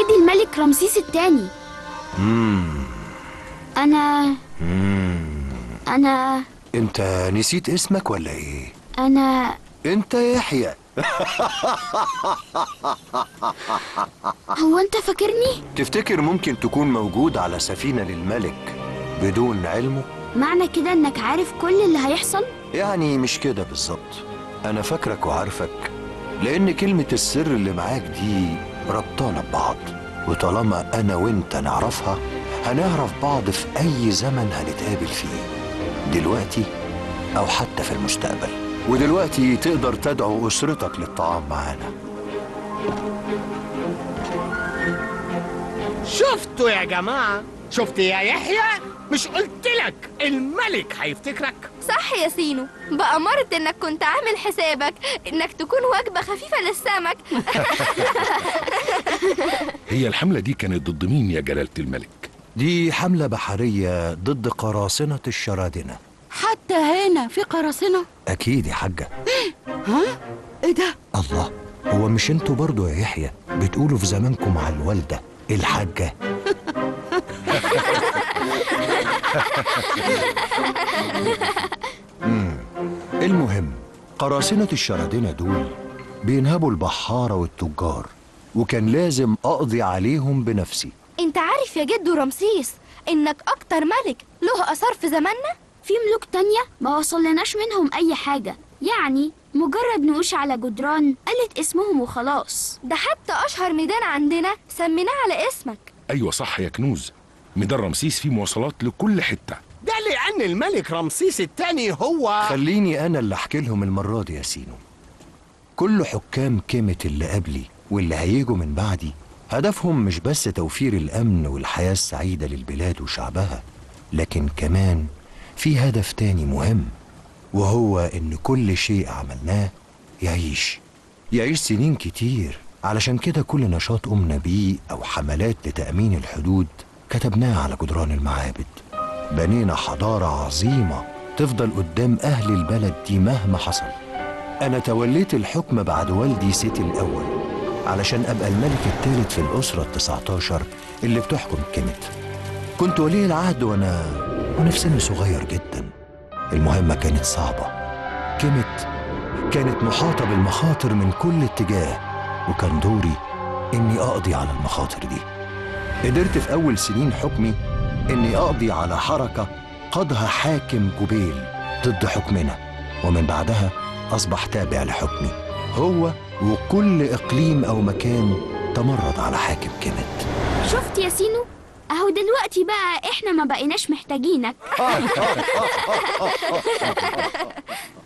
جدي الملك رمسيس الثاني أنا أنا انت نسيت اسمك ولا ايه أنا انت يحيى هو أنت فاكرني؟ تفتكر ممكن تكون موجود على سفينة للملك بدون علمه معنى كده إنك عارف كل اللي هيحصل؟ يعني مش كده بالظبط انا فاكرك وعارفك لان كلمة السر اللي معاك دي ربطانا ببعض وطالما انا وانت نعرفها هنعرف بعض في اي زمن هنتقابل فيه دلوقتي او حتى في المستقبل ودلوقتي تقدر تدعو اسرتك للطعام معانا شفتوا يا جماعة شفت يا يحيى مش قلت لك الملك هيفتكرك صح يا سينو بأمارة انك كنت عامل حسابك انك تكون وجبة خفيفة للسمك هي الحملة دي كانت ضد مين يا جلالة الملك؟ دي حملة بحرية ضد قراصنة الشرادنة حتى هنا في قراصنة أكيد يا حاجة ها ايه ده الله هو مش انتوا برضو يا يحيى بتقولوا في زمانكم على الوالدة الحاجة مم. المهم قراصنة الشرادنة دول بينهبوا البحارة والتجار وكان لازم أقضي عليهم بنفسي انت عارف يا جدو رمسيس انك اكتر ملك له اثار في زماننا في ملوك تانية ما وصلناش منهم أي حاجة يعني مجرد نقوش على جدران قالت اسمهم وخلاص ده حتى اشهر ميدان عندنا سميناه على اسمك أيوة صح يا كنوز ميدان رمسيس فيه مواصلات لكل حتة ده لأن الملك رمسيس الثاني هو خليني أنا اللي أحكي لهم المرة دي يا سينو كل حكام كيمت اللي قبلي واللي هيجوا من بعدي هدفهم مش بس توفير الأمن والحياة السعيدة للبلاد وشعبها لكن كمان في هدف تاني مهم وهو إن كل شيء عملناه يعيش يعيش سنين كتير علشان كده كل نشاط قمنا بيه أو حملات لتأمين الحدود كتبناها على جدران المعابد بنينا حضارة عظيمة تفضل قدام أهل البلد دي مهما حصل أنا توليت الحكم بعد والدي سيتي الأول علشان أبقى الملك الثالث في الأسرة التسعة عشر اللي بتحكم كيمت كنت ولي العهد وأنا وأنا في سن صغير جدا المهمة كانت صعبة كيمت كانت محاطة بالمخاطر من كل اتجاه وكان دوري إني أقضي على المخاطر دي قدرت في أول سنين حكمي إني أقضي على حركة قادها حاكم جبيل ضد حكمنا ومن بعدها أصبح تابع لحكمي هو وكل إقليم أو مكان تمرد على حاكم كيمت شفت يا سينو أهو دلوقتي بقى إحنا ما بقيناش محتاجينك